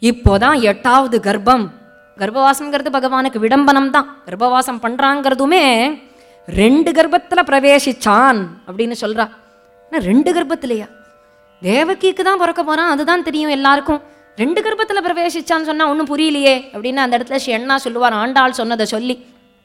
இப்போதான் எட்டாவது கர்ப்பம் கர்ப்பவாசம்ங்கிறது பகவானுக்கு விடம்பனம் தான் கர்ப்பவாசம் பண்றாங்கிறதுமே ரெண்டு கர்ப்பத்துல பிரவேசிச்சான் அப்படின்னு சொல்றா ஆனா ரெண்டு கர்ப்பத்திலையா தேவகிக்கு தான் பிறக்க போறான் அதுதான் தெரியும் எல்லாருக்கும் ரெண்டு கர்ப்பத்துல பிரவேசிச்சான்னு சொன்னா ஒன்றும் புரியலையே அப்படின்னு அந்த இடத்துல ஷெண்ணா சொல்லுவார் ஆண்டாள் சொன்னதை சொல்லி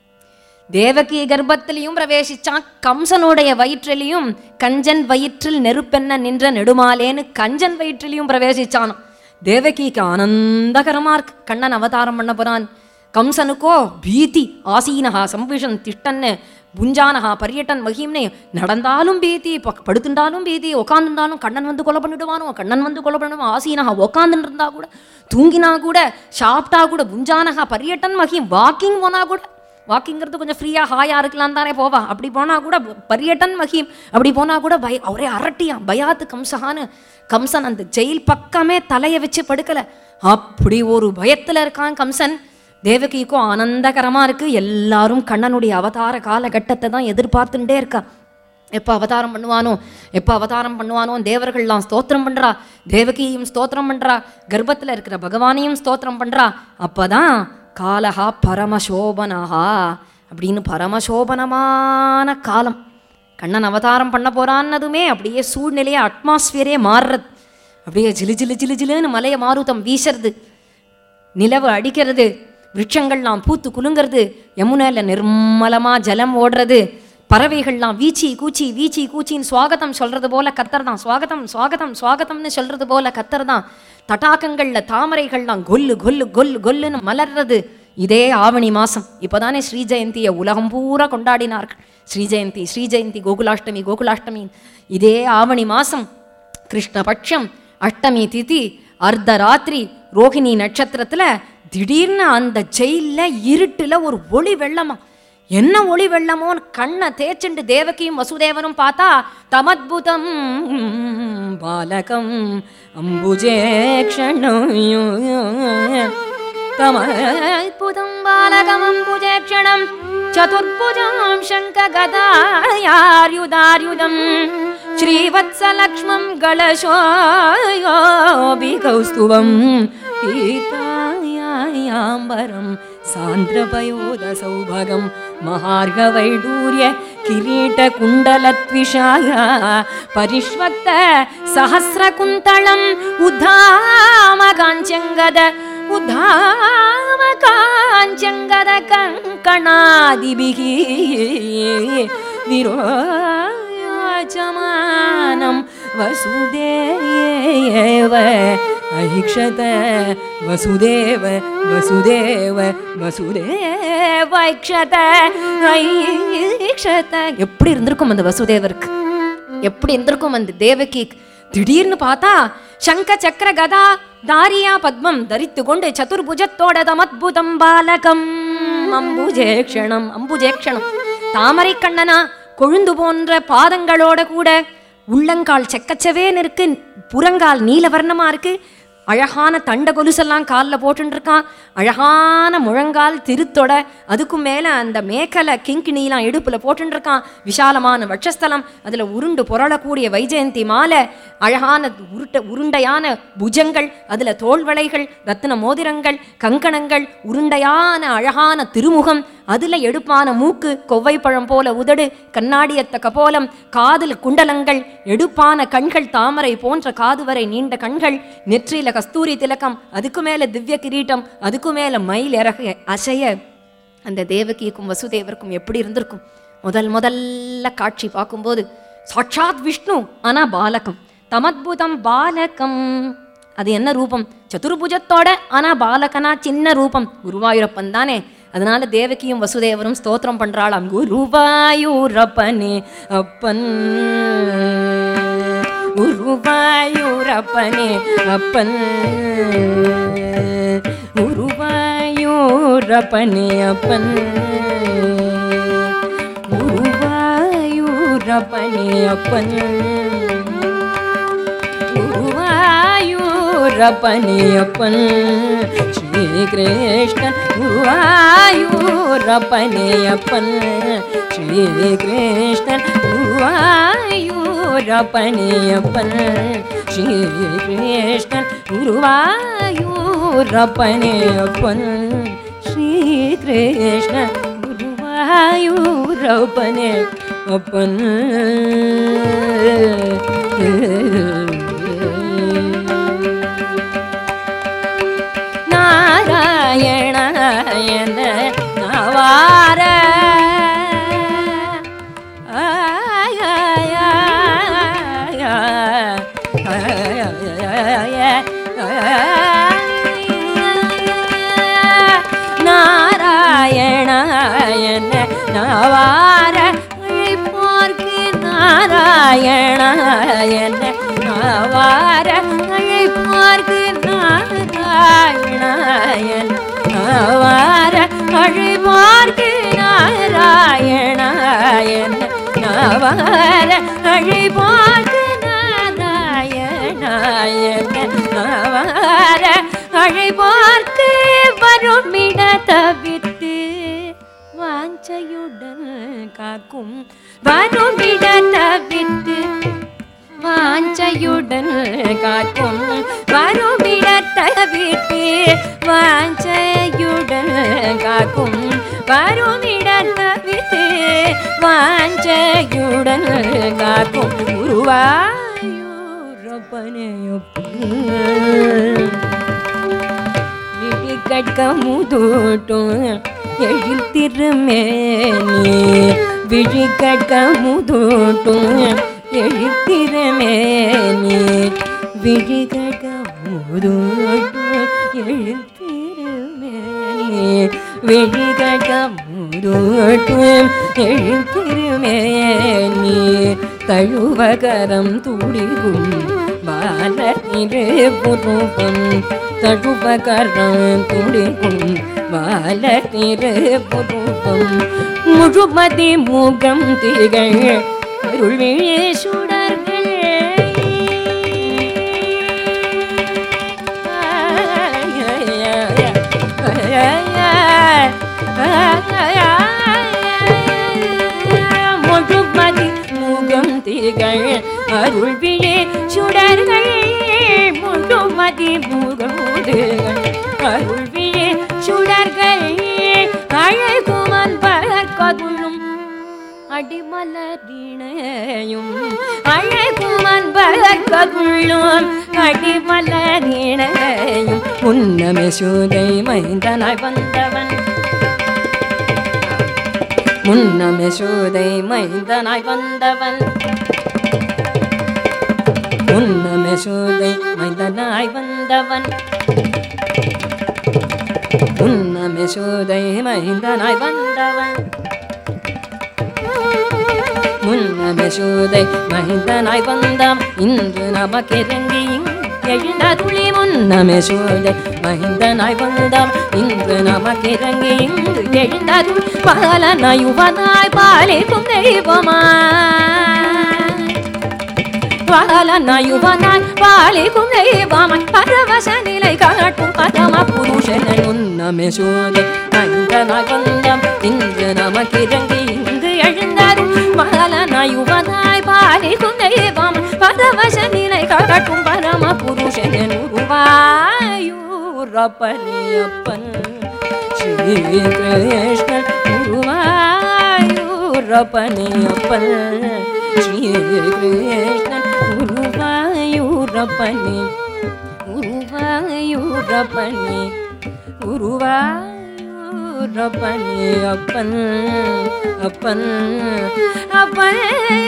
தேவகி கர்ப்பத்திலையும் பிரவேசிச்சான் கம்சனுடைய வயிற்றிலையும் கஞ்சன் வயிற்றில் நெருப்பென்ன நின்ற நெடுமாலேன்னு கஞ்சன் வயிற்றிலையும் பிரவேசிச்சான் தேவகிக்கு ஆனந்தகரமா இருக்கு கண்ணன் அவதாரம் பண்ண போறான் கம்சனுக்கோ பீதி ஆசீனஹா சம்பிஷன் திஷ்டன்னு புஞ்சானஹா பரியட்டன் மகிம்னே நடந்தாலும் பீதி ப- படுத்துண்டாலும் பீதி உட்காந்துருந்தாலும் கண்ணன் வந்து கொலை பண்ணிடுவானோ கண்ணன் வந்து கொலை பண்ணிடுவான் ஆசீனஹா உட்காந்துட்டு இருந்தா கூட தூங்கினா கூட சாப்பிட்டா கூட புஞ்சானஹா பரியட்டன் மகிம் வாக்கிங் போனா கூட வாக்கிங்கிறது கொஞ்சம் ஃப்ரீயாக ஹாயாக இருக்கலாம் தானே போவா அப்படி போனால் கூட பரியட்டன் மகிம் அப்படி போனால் கூட பய அவரே அரட்டியான் பயாத்து கம்சஹான்னு கம்சன் அந்த ஜெயில் பக்கமே தலையை வச்சு படுக்கலை அப்படி ஒரு பயத்தில் இருக்கான் கம்சன் தேவகிக்கும் ஆனந்தகரமாக இருக்குது எல்லாரும் கண்ணனுடைய அவதார காலகட்டத்தை தான் எதிர்பார்த்துட்டே இருக்கா எப்போ அவதாரம் பண்ணுவானோ எப்போ அவதாரம் பண்ணுவானோ தேவர்கள்லாம் ஸ்தோத்திரம் பண்ணுறா தேவகியும் ஸ்தோத்திரம் பண்ணுறா கர்ப்பத்தில் இருக்கிற பகவானையும் ஸ்தோத்திரம் பண்ணுறா அப்பதான் காலஹா பரமசோபனஹா அப்படின்னு பரமசோபனமான காலம் கண்ணன் அவதாரம் பண்ண போறான்னதுமே அப்படியே சூழ்நிலையே அட்மாஸ்பியரே மாறுறது அப்படியே ஜிலு ஜிலு ஜிலு ஜிலுன்னு மலையை மாருதம் வீசுறது நிலவு அடிக்கிறது விருட்சங்கள்லாம் பூத்து குலுங்கிறது யமுனையில நிர்மலமா ஜலம் ஓடுறது பறவைகள்லாம் வீச்சி கூச்சி வீச்சி கூச்சின்னு சுவாகதம் சொல்றது போல கத்தர் தான் சுவாகதம் சுவாகதம் சுவாகதம்னு சொல்றது போல கத்தர் தான் தடாகங்கள்ல தாமரைகள்லாம் கொல்லு கொல்லு கொல்லு கொல்லுன்னு மலர்றது இதே ஆவணி மாசம் இப்போதானே ஸ்ரீ ஜெயந்தியை உலகம் பூரா கொண்டாடினார்கள் ஸ்ரீ ஜெயந்தி ஸ்ரீ ஜெயந்தி கோகுலாஷ்டமி கோகுலாஷ்டமி இதே ஆவணி மாசம் கிருஷ்ணபட்சம் அஷ்டமி திதி அர்த்தராத்திரி ரோகிணி நட்சத்திரத்துல திடீர்னு அந்த ஜெயில்ல இருட்டுல ஒரு ஒளி வெள்ளமா என்ன ஒளி வெள்ளமோன்னு கண்ணை தேய்ச்சுண்டு தேவகியும் வசுதேவனும் பார்த்தா தமத்புதம் பாலகம் அம்புஜேக்ஷணம் तमद्भुतं बालकमम्बुजेक्षणं चतुर्भुजां शङ्खगदायार्युदार्युदं श्रीवत्सलक्ष्मं गलशोभिकौस्तुभं गीतायाम्बरं सान्द्रपयोदसौभगं महार्घवैडूर्य किरीटकुण्डलत्विषाय परिष्वक्त सहस्रकुन्तलम् उद्धामकाञ्चङ्गद उद्धामकाञ्चङ्गद कङ्कणादिभिः विरोचमानं वसुदेव ऐक्षत वसुदेव वसुदेव வசுதேவ ஐக்ஷத ஐக்ஷத எப்படி இருந்திருக்கும் அந்த வசுதேவருக்கு எப்படி இருந்திருக்கும் அந்த தேவகி திடீர்னு பார்த்தா சங்க சக்கர கதா தாரியா பத்மம் தரித்து கொண்டு சதுர்புஜத்தோட தமத்புதம் பாலகம் அம்புஜேக்ஷணம் அம்புஜேக்ஷணம் தாமரை கண்ணனா கொழுந்து போன்ற பாதங்களோட கூட உள்ளங்கால் செக்கச்சவேன்னு இருக்கு புறங்கால் நீலவர்ணமா இருக்கு அழகான தண்ட கொலுசெல்லாம் காலில் போட்டுன்னு இருக்கான் அழகான முழங்கால் திருத்தொட அதுக்கும் மேலே அந்த மேக்கலை கிங்கிணிலாம் இடுப்பில் போட்டுன்னு இருக்கான் விசாலமான வட்சஸ்தலம் அதில் உருண்டு புரளக்கூடிய வைஜெயந்தி மாலை அழகான உருட்ட உருண்டையான புஜங்கள் அதில் தோள்வளைகள் ரத்தின மோதிரங்கள் கங்கணங்கள் உருண்டையான அழகான திருமுகம் அதில் எடுப்பான மூக்கு கொவ்வைப்பழம் போல உதடு கண்ணாடியத்த கபோலம் காதில் குண்டலங்கள் எடுப்பான கண்கள் தாமரை போன்ற காது வரை நீண்ட கண்கள் நெற்றியில கஸ்தூரி திலக்கம் அதுக்கு மேல திவ்ய கிரீட்டம் அதுக்கு மேல மயில் இறக அசைய அந்த தேவகிக்கும் வசுதேவருக்கும் எப்படி இருந்திருக்கும் முதல் முதல்ல காட்சி பார்க்கும்போது சாட்சாத் விஷ்ணு ஆனா பாலகம் தமத்புதம் பாலகம் அது என்ன ரூபம் சதுர்புஜத்தோட ஆனா பாலகனா சின்ன ரூபம் குருவாயூரப்பன் தானே அதனால தேவகியும் வசுதேவரும் ஸ்தோத்திரம் பண்றாளாம் குருவாயூரப்பனே அப்பன் குருவாயூரப்பனே அப்பன் குருவாயூரப்பனே அப்பன் குருவாயூரப்பனே அப்பன் குருவாயூரப்பனேயப்பன் ஸ்ரீகிருஷ்ணன் குருவாயூரப்பனேயப்பன் ஸ்ரீகிருஷ்ணன் குருவாயூரப்பனேயப்பன் ஸ்ரீகிருஷ்ணன் குருவாயூரப்பனேயப்பன் குருவாயூரப்பனே அப்பன் ஸ்ரீகிருஷ்ண குருவாயூரப்பனே அப்பன் நாராயண என நவார நாராயண என்ன நவார அழைப்பார்க்கு நாராயண என்ன நவார அழைப்பார்க்கு நாராயண என்ன நவார அழைப்பார்க்கு நாராயண என்ன நவார அழைப்பார்க்கு நாராயண என்ன நவார அழைப்பார்க்கு வருமிட தவிர்த்து வாஞ்சையுடன் காக்கும் வருமிட தவிர்த்து வாஞ்சையுடன் காக்கும் வருமிட தவிர்த்து வாஞ்சையுடன் காக்கும் வருமிட தவிர்த்து வாஞ்சையுடன் காக்கும் உருவாயூரப்பனையொப்பன் விழி கட்க முதூட்டும் எழில் திருமேனி விழி கட்க முதூட்டும் எழில் திருமேனி விழி கட்க முதூட்டும் எழில் திருமேனி விழி கட்க முதூட்டும் எழில் திருமேனி தழுவகரம் துடிகும் பால திருப்புருப்பம் தழுவகரம் துடிக்கும் பால திருப்புருப்பம் முழுமதி முகம் திகழ் அருள்விழி சுடர்கள் முழுமதி முகம் திகழ் அருள்விழி சுடர்கள் முழுமதி முகம் திகழ் அருள்விழி சுடர்கள் அழகுமன் பகற்கதுளும் அடிமலரிணையும் அழகுமன் பகற்கதுளும் அடிமலரிணையும் உன்னமே சூதை மைந்தனாய் வந்தவன் முன்னமே சூதை மைந்தனாய் வந்தவன் முன்னமே சூதை மைந்தனாய் வந்தவன் முன்னமே சூதை மைந்தனாய் வந்தவன் முன்னமே சூதை மைந்தனாய் வந்தாம் இன்று நமக்கிறங்கி எழுந்த துளி முன்னமே சூதை மைந்தனாய் வந்தாம் இன்று நமக்கிறங்கி இன்று எழுந்த துளி பாலனாய் யுவனாய் பாலிக்கும் தெய்வமாய் பாலனாய் யுவனாய் பாலிக்கும் தெய்வமாய் பரவச நிலை காட்டும் பரம புருஷன் உன்னமே சூதை மைந்தனாய் வந்தாம் இன்று நமக்கிறங்கி இங்கு எழுந்தாரும் பாலனாய் யுவனாய் பாலிக்கும் தெய்வம் பரவச நிலை காட்டும் பரம புருஷன் உருவாயூரப்பனியப்பன் ஸ்ரீகிருஷ்ணன் உருவாயூரப்பனியப்பன் ஸ்ரீகிருஷ்ணன் உருவாயூரப்பனி உருவாயூரப்பனி உருவாயூரப்பனி அப்பன் அப்பன் அப்பன்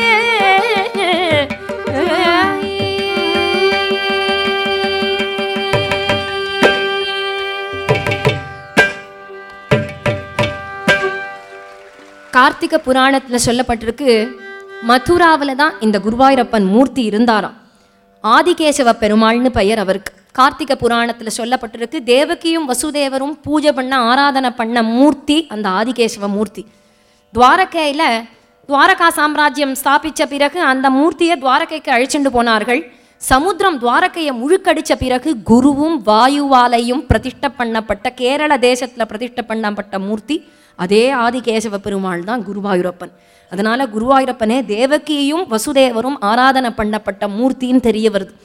கார்த்திக புராணத்தில் சொல்லப்பட்டிருக்கு மதுராவில் தான் இந்த குருவாயூரப்பன் மூர்த்தி இருந்தாராம் ஆதிகேசவ பெருமாள்னு பெயர் அவருக்கு கார்த்திக புராணத்தில் சொல்லப்பட்டிருக்கு தேவகியும் வசுதேவரும் பூஜை பண்ண ஆராதனை பண்ண மூர்த்தி அந்த ஆதிகேசவ மூர்த்தி துவாரகையில் துவாரகா சாம்ராஜ்யம் ஸ்தாபித்த பிறகு அந்த மூர்த்தியை துவாரகைக்கு அழைச்சிட்டு போனார்கள் சமுத்திரம் துவாரகையை முழுக்கடிச்ச பிறகு குருவும் வாயுவாலையும் பிரதிஷ்ட பண்ணப்பட்ட கேரள தேசத்தில் பிரதிஷ்ட பண்ணப்பட்ட மூர்த்தி அதே ஆதிகேசவ பெருமாள் தான் குருவாயூரப்பன் அதனால குருவாயூரப்பனே தேவகியும் வசுதேவரும் ஆராதனை பண்ணப்பட்ட மூர்த்தின்னு தெரிய வருது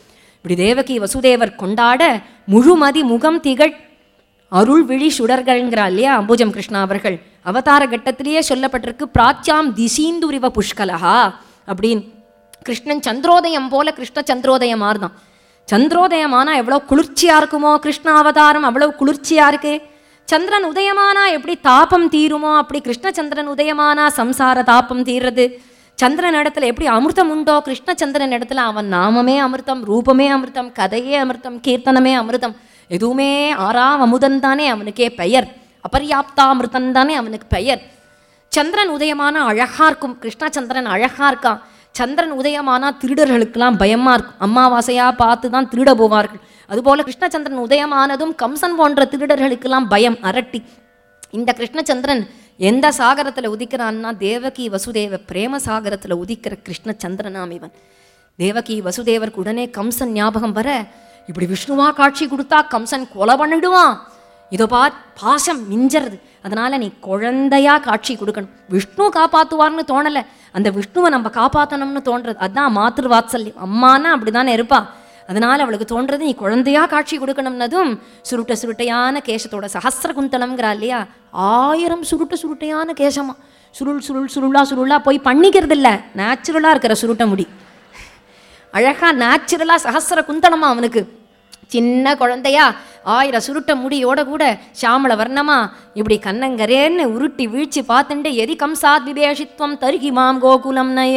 இப்படி தேவகி வசுதேவர் கொண்டாட முழுமதி முகம் திகழ் அருள் விழி சுடர்கள்ங்கிறா இல்லையா அம்புஜம் கிருஷ்ணா அவர்கள் அவதார கட்டத்திலேயே சொல்லப்பட்டிருக்கு பிராச்சாம் திசீந்துரிவ புஷ்கலஹா அப்படின்னு கிருஷ்ணன் சந்திரோதயம் போல கிருஷ்ண சந்திரோதயம் மாறுதான் சந்திரோதயமானா எவ்வளோ குளிர்ச்சியா இருக்குமோ கிருஷ்ண அவதாரம் அவ்வளவு குளிர்ச்சியா இருக்கு சந்திரன் உதயமானா எப்படி தாபம் தீருமோ அப்படி கிருஷ்ணச்சந்திரன் உதயமானா சம்சார தாபம் தீர்றது சந்திரன் இடத்துல எப்படி அமிர்தம் உண்டோ கிருஷ்ணச்சந்திரன் இடத்துல அவன் நாமமே அமிர்தம் ரூபமே அமிர்தம் கதையே அமிர்தம் கீர்த்தனமே அமிர்தம் எதுவுமே ஆறாம் அமுதன் தானே அவனுக்கே பெயர் அபர்யாப்தாமிருதன் தானே அவனுக்கு பெயர் சந்திரன் உதயமான அழகா இருக்கும் கிருஷ்ணா சந்திரன் அழகா இருக்கான் சந்திரன் உதயமானா திருடர்களுக்கெல்லாம் பயமா இருக்கும் அமாவாசையா பார்த்து தான் திருட போவார்கள் அதுபோல கிருஷ்ணச்சந்திரன் உதயமானதும் கம்சன் போன்ற திருடர்களுக்கெல்லாம் பயம் அரட்டி இந்த கிருஷ்ணச்சந்திரன் எந்த சாகரத்துல உதிக்கிறான்னா தேவகி வசுதேவ பிரேம சாகரத்துல உதிக்கிற கிருஷ்ணச்சந்திரனாம் இவன் தேவகி வசுதேவருக்கு உடனே கம்சன் ஞாபகம் வர இப்படி விஷ்ணுவா காட்சி கொடுத்தா கம்சன் கொலை பண்ணிடுவான் இதோ பார் பாசம் மிஞ்சறது அதனால நீ குழந்தையா காட்சி கொடுக்கணும் விஷ்ணு காப்பாத்துவார்னு தோணல அந்த விஷ்ணுவை நம்ம காப்பாத்தணும்னு தோன்றது அதான் மாத்திரு வாத்சல்யம் அம்மானா அப்படிதானே இருப்பா அதனால அவளுக்கு தோன்றது நீ குழந்தையா காட்சி கொடுக்கணும்னதும் சுருட்ட சுருட்டையான கேசத்தோட சஹஸ்ர குந்தலம்ங்கிறா இல்லையா ஆயிரம் சுருட்ட சுருட்டையான கேசமா சுருள் சுருள் சுருளா சுருளா போய் பண்ணிக்கிறது இல்ல நேச்சுரலா இருக்கிற சுருட்ட முடி அழகா நேச்சுரலா சஹஸ்ர குந்தலமா அவனுக்கு சின்ன குழந்தையா ஆயிரம் சுருட்ட முடியோட கூட சாமள வர்ணமா இப்படி கண்ணங்கரேன்னு உருட்டி வீழ்ச்சி பார்த்துண்டு எரி கம்சாத் விபேஷித்வம் தருகி மாம் கோகுலம் நய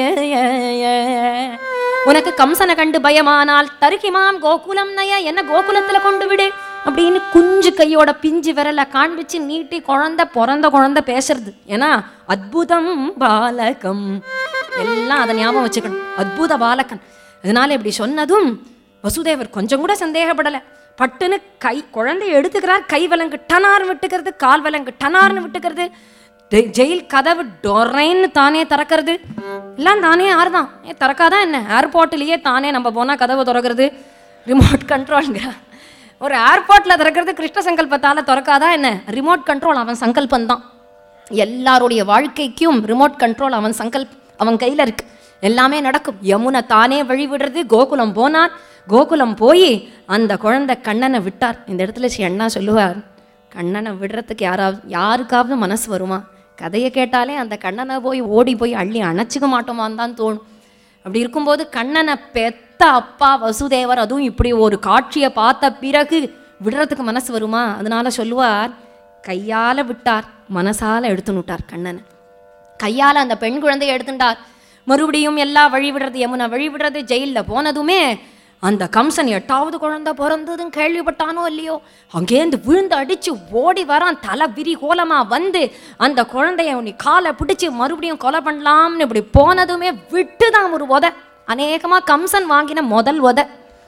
உனக்கு கம்சனை கண்டு பயமானால் தருகி மாம் கோகுலம் நய என்ன கோகுலத்துல கொண்டு விடு அப்படின்னு குஞ்சு கையோட பிஞ்சு விரல காண்பிச்சு நீட்டி குழந்தை பிறந்த குழந்தை பேசுறது ஏன்னா அத்புதம் பாலகம் எல்லாம் அதை ஞாபகம் வச்சுக்கணும் அத்புத பாலகன் அதனால இப்படி சொன்னதும் வசுதேவர் கொஞ்சம் கூட சந்தேகப்படலை பட்டுன்னு கை குழந்தைய எடுத்துக்கிறார் கை விலங்கு டனார்னு விட்டுக்கிறது கால் விலங்கு டனார்னு விட்டுக்கிறது ஜெ- ஜெயில் கதவு டொரைன்னு தானே திறக்கிறது எல்லாம் தானே ஆறுதான் ஏன் திறக்காதான் என்ன ஏர்போர்ட்லேயே தானே நம்ம போனால் கதவு திறக்கிறது ரிமோட் கண்ட்ரோல்ங்கிற ஒரு ஏர்போர்ட்டில் திறக்கிறது கிருஷ்ண சங்கல்பத்தால் திறக்காதான் என்ன ரிமோட் கண்ட்ரோல் அவன் சங்கல்பம் தான் எல்லாருடைய வாழ்க்கைக்கும் ரிமோட் கண்ட்ரோல் அவன் சங்கல்ப் அவன் கையில் இருக்கு எல்லாமே நடக்கும் யமுனை தானே வழிவிடுறது கோகுலம் போனார் கோகுலம் போய் அந்த குழந்தை கண்ணனை விட்டார் இந்த இடத்துல ஸ்ரீ அண்ணா சொல்லுவார் கண்ணனை விடுறதுக்கு யாராவது யாருக்காவது மனசு வருமா கதையை கேட்டாலே அந்த கண்ணனை போய் ஓடி போய் அள்ளி அணைச்சிக்க மாட்டோமான்னு தான் தோணும் அப்படி இருக்கும்போது கண்ணனை பெத்த அப்பா வசுதேவர் அதுவும் இப்படி ஒரு காட்சியை பார்த்த பிறகு விடுறதுக்கு மனசு வருமா அதனால சொல்லுவார் கையால விட்டார் மனசால எடுத்துனுட்டார் கண்ணனை கையால் அந்த பெண் குழந்தையை எடுத்துட்டார் மறுபடியும் எல்லா வழி விடுறது யமுனா வழி விடுறது ஜெயிலில் போனதுமே அந்த கம்சன் எட்டாவது குழந்தை பிறந்ததும் கேள்விப்பட்டானோ இல்லையோ அங்கேருந்து விழுந்து அடிச்சு ஓடி வரான் தலை விரி கோலமா வந்து அந்த குழந்தைய நீ காலை பிடிச்சு மறுபடியும் கொலை பண்ணலாம்னு இப்படி போனதுமே விட்டுதான் ஒரு உதை அநேகமா கம்சன் வாங்கின முதல் உதை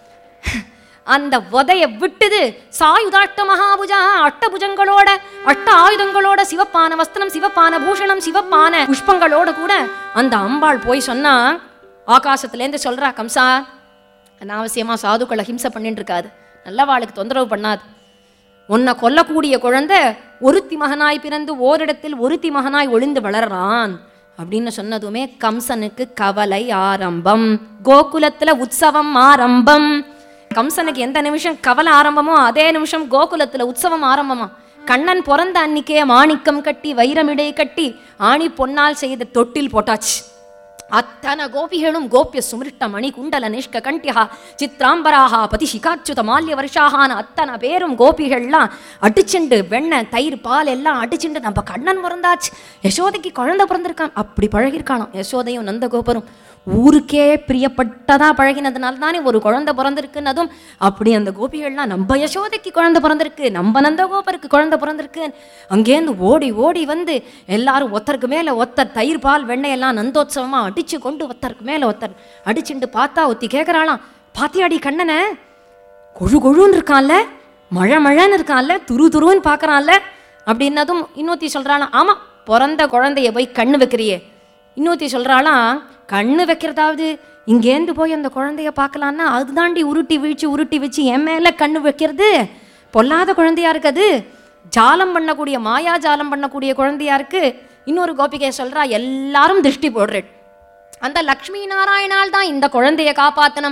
அந்த உதைய விட்டுது சாயுதாஷ்ட மகாபுஜா அட்டபுஜங்களோட அட்ட ஆயுதங்களோட சிவப்பான வஸ்திரம் சிவப்பான பூஷணம் சிவப்பான புஷ்பங்களோட கூட அந்த அம்பாள் போய் சொன்னா ஆகாசத்துலேருந்து சொல்றா கம்சா அனாவசியமா சாதுக்களை ஹிம்சை பண்ணிட்டு இருக்காது நல்லவாளுக்கு தொந்தரவு பண்ணாது உன்னை கொல்லக்கூடிய குழந்தை ஒருத்தி மகனாய் பிறந்து ஓரிடத்தில் ஒருத்தி மகனாய் ஒளிந்து வளர்றான் அப்படின்னு சொன்னதுமே கம்சனுக்கு கவலை ஆரம்பம் கோகுலத்துல உற்சவம் ஆரம்பம் கம்சனுக்கு எந்த நிமிஷம் கவலை ஆரம்பமோ அதே நிமிஷம் கோகுலத்துல உற்சவம் ஆரம்பமா கண்ணன் பிறந்த அன்னிக்கே மாணிக்கம் கட்டி வைரமிடை கட்டி ஆணி பொன்னால் செய்த தொட்டில் போட்டாச்சு அத்தனை கோபிகளும் கோபிய சுமிருஷ்ட மணி குண்டல நிஷ்க கண்டியா சித்ராம்பராகா பதி சிகாச்சுத மால்ய வருஷாகான அத்தனை பேரும் கோபிகள்லாம் அடிச்சுண்டு வெண்ணெய் தயிர் பால் எல்லாம் அடிச்சுண்டு நம்ம கண்ணன் பிறந்தாச்சு யசோதைக்கு குழந்தை பிறந்திருக்கான் அப்படி பழகிருக்கானாம் யசோதையும் நந்தகோபரும் ஊருக்கே பிரியப்பட்டதா பழகினதுனால தானே ஒரு குழந்தை பிறந்திருக்குன்னதும் அப்படி அந்த கோபிகள்லாம் நம்ம யசோதைக்கு குழந்தை பிறந்திருக்கு நம்ம நந்தகோபருக்கு குழந்தை பிறந்திருக்கு அங்கேருந்து ஓடி ஓடி வந்து எல்லாரும் ஒத்தருக்கு மேல ஒத்தர் தயிர் பால் வெண்ணெய் எல்லாம் நந்தோத்சவமா அடிச்சு கொண்டு ஒத்தருக்கு மேல ஒத்தர் அடிச்சுட்டு பார்த்தா ஒத்தி கேட்குறாளாம் பாத்தியாடி கண்ணனை கொழு கொழுன்னு இருக்கான்ல மழை மழைன்னு இருக்கான்ல துரு துருன்னு பார்க்கறான்ல அப்படின்னதும் இன்னொருத்தி சொல்றாளாம் ஆமா பிறந்த குழந்தைய போய் கண்ணு வைக்கிறியே இன்னொருத்தி சொல்றாளாம் கண்ணு வைக்கிறதாவது இங்கேருந்து போய் அந்த குழந்தைய பார்க்கலான்னா அதுதாண்டி உருட்டி வீழ்ச்சி உருட்டி வச்சு என் மேல கண்ணு வைக்கிறது பொல்லாத குழந்தையா இருக்குது ஜாலம் பண்ணக்கூடிய மாயா ஜாலம் பண்ணக்கூடிய குழந்தையா இருக்கு இன்னொரு கோபிகை சொல்றா எல்லாரும் திருஷ்டி போடுறேன் அந்த லக்ஷ்மி நாராயணால் தான் இந்த குழந்தைய காப்பாத்தணும்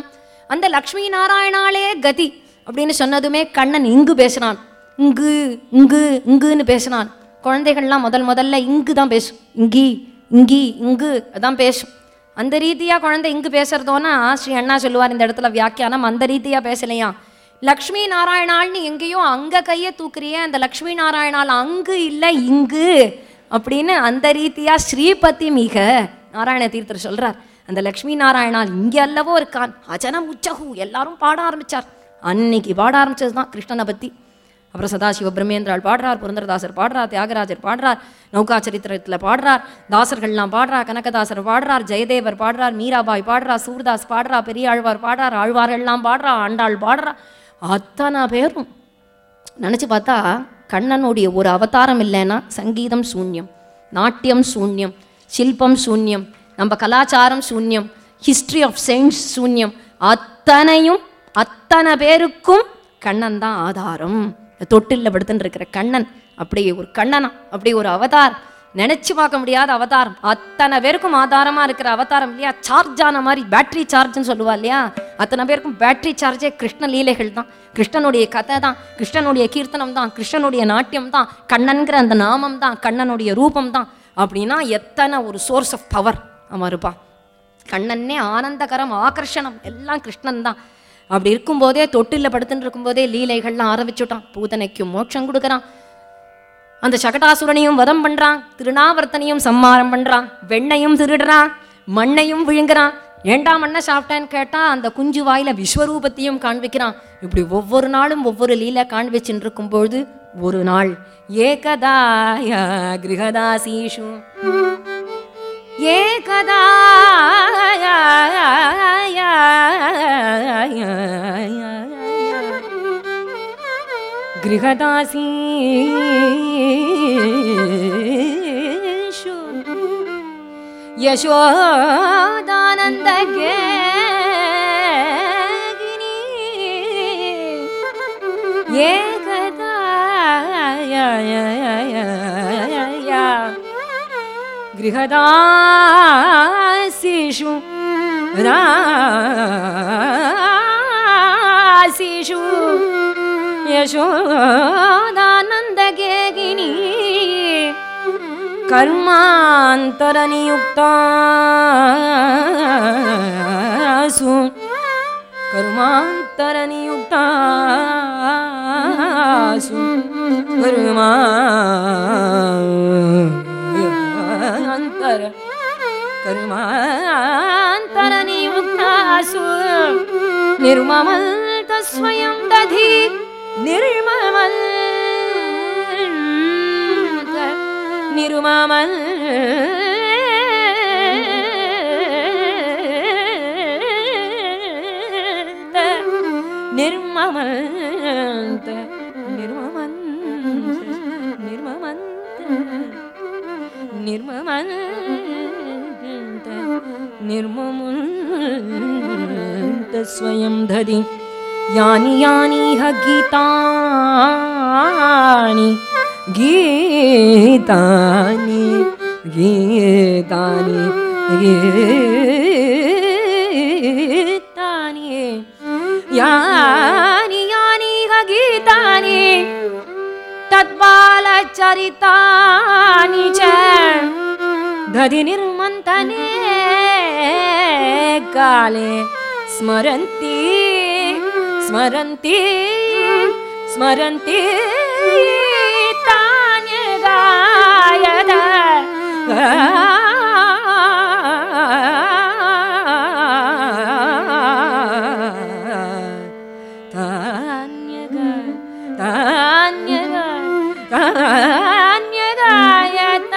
அந்த லக்ஷ்மி நாராயணாலே கதி அப்படின்னு சொன்னதுமே கண்ணன் இங்கு பேசினான் இங்கு இங்கு இங்குன்னு பேசினான் குழந்தைகள்லாம் முதல் முதல்ல இங்கு தான் பேசும் இங்கி இங்கி இங்கு அதான் பேசும் அந்த ரீதியாக குழந்தை இங்கு பேசுறதோனா ஸ்ரீ அண்ணா சொல்லுவார் இந்த இடத்துல வியாக்கியானம் அந்த ரீதியாக பேசலையா லக்ஷ்மி நாராயணாள்னு எங்கேயோ அங்கே கையை தூக்குறியே அந்த லக்ஷ்மி நாராயணால் அங்கு இல்லை இங்கு அப்படின்னு அந்த ரீதியாக ஸ்ரீபதி மிக நாராயண தீர்த்தர் சொல்றார் அந்த லக்ஷ்மி நாராயணால் இங்கே அல்லவோ இருக்கான் அஜனம் உச்சகு எல்லாரும் பாட ஆரம்பிச்சார் அன்னைக்கு பாட ஆரம்பிச்சது தான் கிருஷ்ணனை பற்றி அப்புறம் சதாசிவ பிரம்மேந்திராள் பாடுறார் புரந்தரதாசர் பாடுறார் தியாகராஜர் பாடுறார் நௌகா சரித்திரத்தில் பாடுறார் தாசர்கள்லாம் பாடுறார் கனகதாசர் பாடுறார் ஜெயதேவர் பாடுறார் மீராபாய் பாடுறார் சூர்தாஸ் பாடுறா பெரியாழ்வார் பாடுறார் ஆழ்வார்கள்லாம் பாடுறா ஆண்டாள் பாடுறா அத்தனை பேரும் நினச்சி பார்த்தா கண்ணனுடைய ஒரு அவதாரம் இல்லைன்னா சங்கீதம் சூன்யம் நாட்டியம் சூன்யம் சில்பம் சூன்யம் நம்ம கலாச்சாரம் சூன்யம் ஹிஸ்ட்ரி ஆஃப் சயின்ஸ் சூன்யம் அத்தனையும் அத்தனை பேருக்கும் கண்ணன் தான் ஆதாரம் தொட்டில்ல படுத்துன்னு இருக்கிற கண்ணன் அப்படி ஒரு கண்ணனா அப்படி ஒரு அவதார் நினைச்சு பார்க்க முடியாத அவதாரம் அத்தனை பேருக்கும் ஆதாரமா இருக்கிற அவதாரம் இல்லையா சார்ஜ் ஆன மாதிரி பேட்டரி சார்ஜ்னு சொல்லுவா இல்லையா அத்தனை பேருக்கும் பேட்டரி சார்ஜே கிருஷ்ண லீலைகள் தான் கிருஷ்ணனுடைய கதை தான் கிருஷ்ணனுடைய கீர்த்தனம் தான் கிருஷ்ணனுடைய நாட்டியம் தான் கண்ணன்கிற அந்த நாமம் தான் கண்ணனுடைய ரூபம் தான் அப்படின்னா எத்தனை ஒரு சோர்ஸ் ஆஃப் பவர் அவன் இருப்பான் கண்ணன்னே ஆனந்தகரம் ஆகர்ஷணம் எல்லாம் கிருஷ்ணன் தான் அப்படி இருக்கும்போதே தொட்டில்ல படுத்துட்டு இருக்கும்போதே லீலைகள்லாம் ஆரம்பிச்சுட்டான் பூதனைக்கும் மோட்சம் கொடுக்குறான் அந்த சகடாசுரனையும் வதம் பண்றான் திருநாவர்த்தனையும் சம்மாரம் பண்றான் வெண்ணையும் திருடுறான் மண்ணையும் விழுங்குறான் ஏண்டா மண்ணை சாப்பிட்டேன்னு கேட்டா அந்த குஞ்சு வாயில விஸ்வரூபத்தையும் காண்பிக்கிறான் இப்படி ஒவ்வொரு நாளும் ஒவ்வொரு லீலை காண்பிச்சுட்டு இருக்கும்பொழுது ஒரு நாள் ஏகதாய கிரகதாசீஷு ஏகதா गृहदासीषु यशोदानन्दगिनी एकदा गृहदासीषु रासीषु यशोदानन्दगेगिनी कर्मान्तरनियुक्तासु कर्मान्तरनियुक्तासु कर्मान्तर कर्मान्तरनियुक्तासु निर्ममल स्वयं दधि निर्ममल निर्ममल निर्ममल निर्ममन निर्ममन निर्ममन निर्ममुन्त स्वयं दधि यानि यानिह गीतानि गीतानि गीतानि गीतानि यानि यानिह गीतानि तद्बालचरितानि च दधि निर्मन्तने काले स्मरन्ति स्मरन्ति स्मरन्ति तान्यगायद तान्यग तान्यग तान्यगायत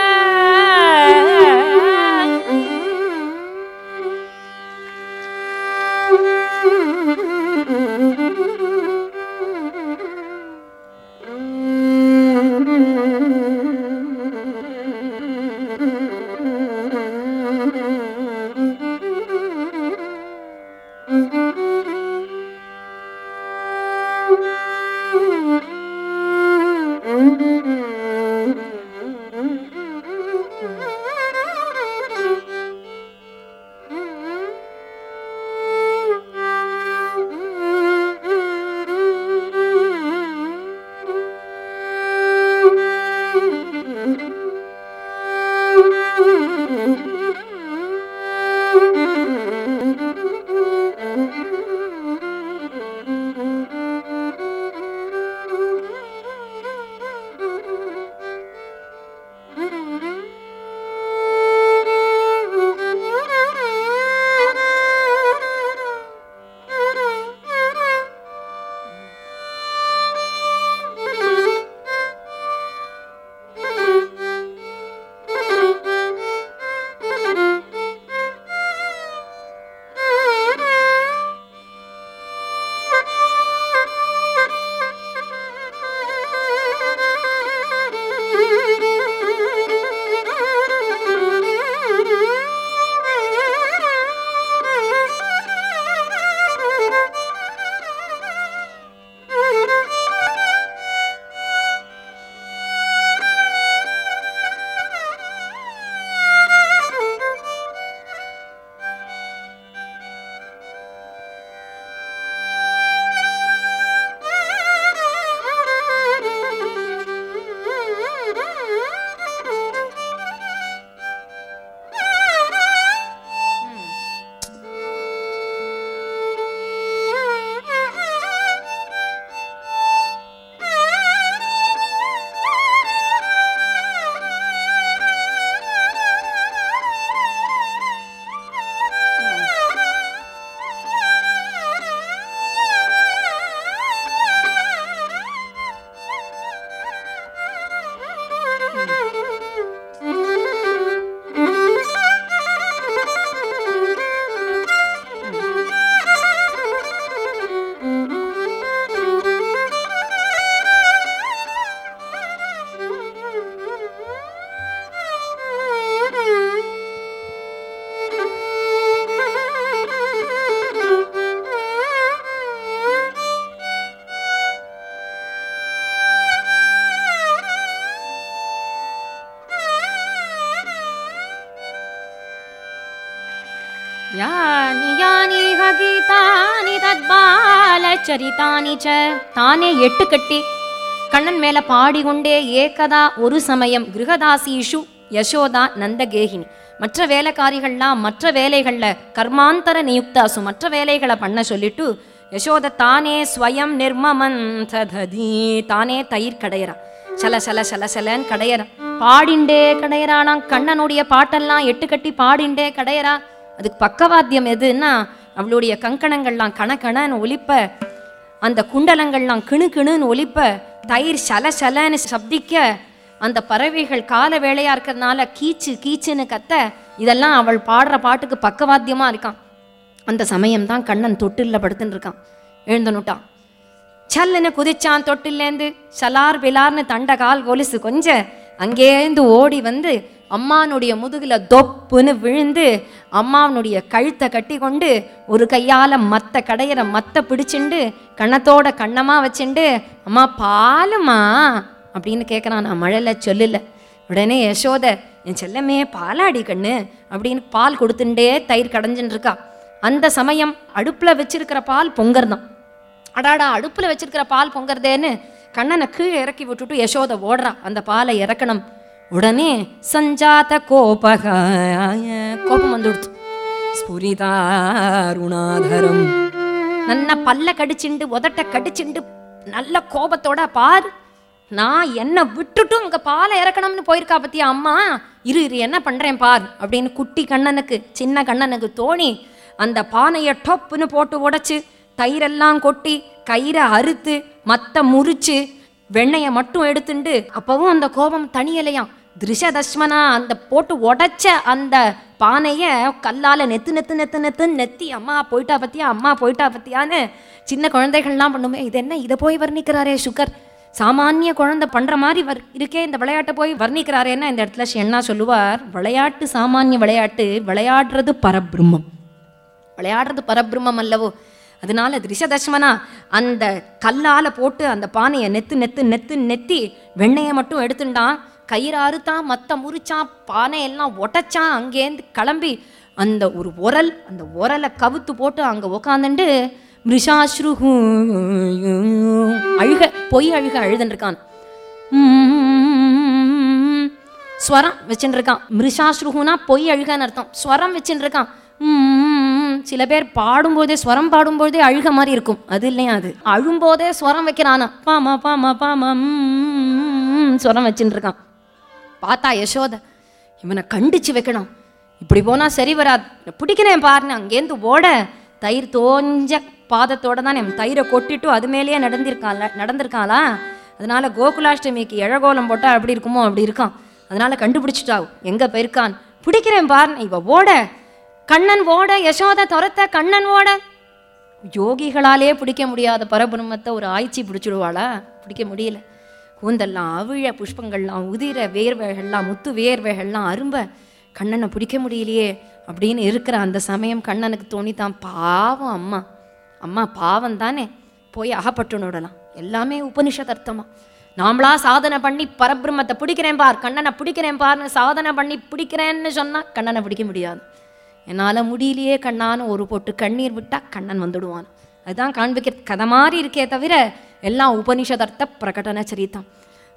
யானி யானிஹ கீதானி தத்பாலச்சரிதானி ச தானே எட்டு கட்டி கண்ணன் மேல பாடிக்கொண்டே ஏகதா ஒரு சமயம் கிருகதாசீஷு யசோதா நந்தகேகினி மற்ற வேலைக்காரிகள்லாம் மற்ற வேலைகள்ல கர்மாந்தர நியுக்தாசு மற்ற வேலைகளை பண்ண சொல்லிட்டு யசோத தானே ஸ்வயம் நிர்மமந்தததி தானே தயிர் கடையறா சல சல சல சலன்னு கடையறா பாடிண்டே கடையறானாம் கண்ணனுடைய பாட்டெல்லாம் எட்டு கட்டி பாடிண்டே கடையறா அதுக்கு பக்கவாத்தியம் எதுன்னா அவளுடைய கங்கணங்கள்லாம் கணக்கணன்னு ஒலிப்ப அந்த குண்டலங்கள்லாம் கிணு கிணுன்னு ஒலிப்ப தயிர் சல சலன்னு சப்திக்க அந்த பறவைகள் கால வேளையா இருக்கிறதுனால கீச்சு கீச்சுன்னு கத்த இதெல்லாம் அவள் பாடுற பாட்டுக்கு பக்கவாத்தியமா இருக்கான் அந்த சமயம்தான் கண்ணன் தொட்டில்ல படுத்துன்னு இருக்கான் எழுந்துனுட்டான் சல்லுன்னு குதிச்சான் தொட்டிலேருந்து சலார் பிலார்னு தண்ட கால் கொலுசு கொஞ்ச அங்கேருந்து ஓடி வந்து அம்மானுடைய முதுகுல தொப்புன்னு விழுந்து அம்மாவனுடைய கழுத்தை கட்டி கொண்டு ஒரு கையால மத்த கடையிற மத்த பிடிச்சிண்டு கண்ணத்தோட கண்ணமா வச்சுண்டு அம்மா பாலுமா அப்படின்னு கேட்குறான் நான் மழையில சொல்லல உடனே யசோத என் செல்லமே பாலாடி கண்ணு அப்படின்னு பால் கொடுத்துட்டே தயிர் கடைஞ்சுன்னு இருக்கா அந்த சமயம் அடுப்புல வச்சிருக்கிற பால் பொங்கர்தான் அடாடா அடுப்புல வச்சிருக்கிற பால் பொங்கறதேன்னு கண்ணனை கீழே இறக்கி விட்டுட்டு யசோத ஓடுறா அந்த பாலை இறக்கணும் உடனே சஞ்சாத கோபக கோபம் வந்துடுச்சு ஸ்புரிதாருணாதரம் நன்னா பல்ல கடிச்சுண்டு உதட்ட கடிச்சுண்டு நல்ல கோபத்தோட பார் நான் என்ன விட்டுட்டும் இங்க பாலை இறக்கணும்னு போயிருக்கா பத்தியா அம்மா இரு இரு என்ன பண்றேன் பார் அப்படின்னு குட்டி கண்ணனுக்கு சின்ன கண்ணனுக்கு தோணி அந்த பானையை டொப்புன்னு போட்டு உடைச்சு தயிரெல்லாம் கொட்டி கயிறை அறுத்து மத்த முறிச்சு வெண்ணெயை மட்டும் எடுத்துண்டு அப்பவும் அந்த கோபம் தனியலையாம் திருஷதஸ்மனா அந்த போட்டு உடைச்ச அந்த பானைய கல்லால நெத்து நெத்து நெத்து நெத்துன்னு நெத்தி அம்மா போயிட்டா பத்தியா அம்மா போயிட்டா பத்தியான்னு சின்ன குழந்தைகள்லாம் பண்ணுமே இது என்ன இதை போய் வர்ணிக்கிறாரே சுகர் சாமானிய குழந்தை பண்ற மாதிரி வர் இருக்கே இந்த விளையாட்டை போய் வர்ணிக்கிறாரேன்னா இந்த இடத்துல என்ன சொல்லுவார் விளையாட்டு சாமானிய விளையாட்டு விளையாடுறது பரபிரம்மம் விளையாடுறது பரபிரம்மம் அல்லவோ அதனால திருஷதஷ்மனா அந்த கல்லால போட்டு அந்த பானையை நெத்து நெத்து நெத்து நெத்தி வெண்ணெயை மட்டும் எடுத்துட்டான் கயிறு அறுத்தான் மத்த முறிச்சான் பானை எல்லாம் உடைச்சான் அங்கேருந்து கிளம்பி அந்த ஒரு உரல் அந்த உரலை கவுத்து போட்டு அங்க உக்காந்துண்டு மிருஷாஸ்ருஹு அழுக பொய் அழுக அழுதுன்னு இருக்கான் உம் ஸ்வரம் வச்சுட்டு இருக்கான் மிருஷாஸ்ருகுனா பொய் அழுகன்னு அர்த்தம் ஸ்வரம் வச்சுட்டு இருக்கான் உம் சில பேர் பாடும்போதே ஸ்வரம் பாடும்போதே அழுக மாதிரி இருக்கும் அது இல்லையா அது அழும்போதே ஸ்வரம் வைக்கிறானா பாமா பாமா பாமா உம் ஸ்வரம் வச்சுட்டு இருக்கான் பார்த்தா யசோத இவனை கண்டிச்சு வைக்கணும் இப்படி போனா சரி வராது நான் பிடிக்கிறேன் பாருன்னு அங்கேருந்து ஓட தயிர் தோஞ்ச பாதத்தோட தான் என் தயிரை கொட்டிட்டு அது மேலேயே நடந்திருக்கான்ல நடந்திருக்காளா அதனால கோகுலாஷ்டமிக்கு எழகோலம் போட்டா அப்படி இருக்குமோ அப்படி இருக்கான் அதனால கண்டுபிடிச்சிட்டா எங்க போயிருக்கான் பிடிக்கிறேன் பாருன்னு இவ ஓட கண்ணன் ஓட யசோத துரத்த கண்ணன் ஓட யோகிகளாலே பிடிக்க முடியாத பரபிரம்மத்தை ஒரு ஆய்ச்சி பிடிச்சிடுவாளா பிடிக்க முடியல கூந்தெல்லாம் அவிழ புஷ்பங்கள்லாம் உதிர வேர்வைகள்லாம் முத்து வேர்வைகள்லாம் அரும்ப கண்ணனை பிடிக்க முடியலையே அப்படின்னு இருக்கிற அந்த சமயம் கண்ணனுக்கு தோணித்தான் பாவம் அம்மா அம்மா பாவம் தானே போய் அகப்பட்டுனுடலாம் எல்லாமே உபனிஷத் அர்த்தமா நாமளா சாதனை பண்ணி பரபிரம்மத்தை பிடிக்கிறேன் பார் கண்ணனை பிடிக்கிறேன் பார்னு சாதனை பண்ணி பிடிக்கிறேன்னு சொன்னா கண்ணனை பிடிக்க முடியாது என்னால் முடியலையே கண்ணான்னு ஒரு பொட்டு கண்ணீர் விட்டா கண்ணன் வந்துடுவான் அதுதான் காண்பிக்கிற கதை மாதிரி இருக்கே தவிர எல்லாம் உபனிஷதர்த்த பிரகடன சரித்தம்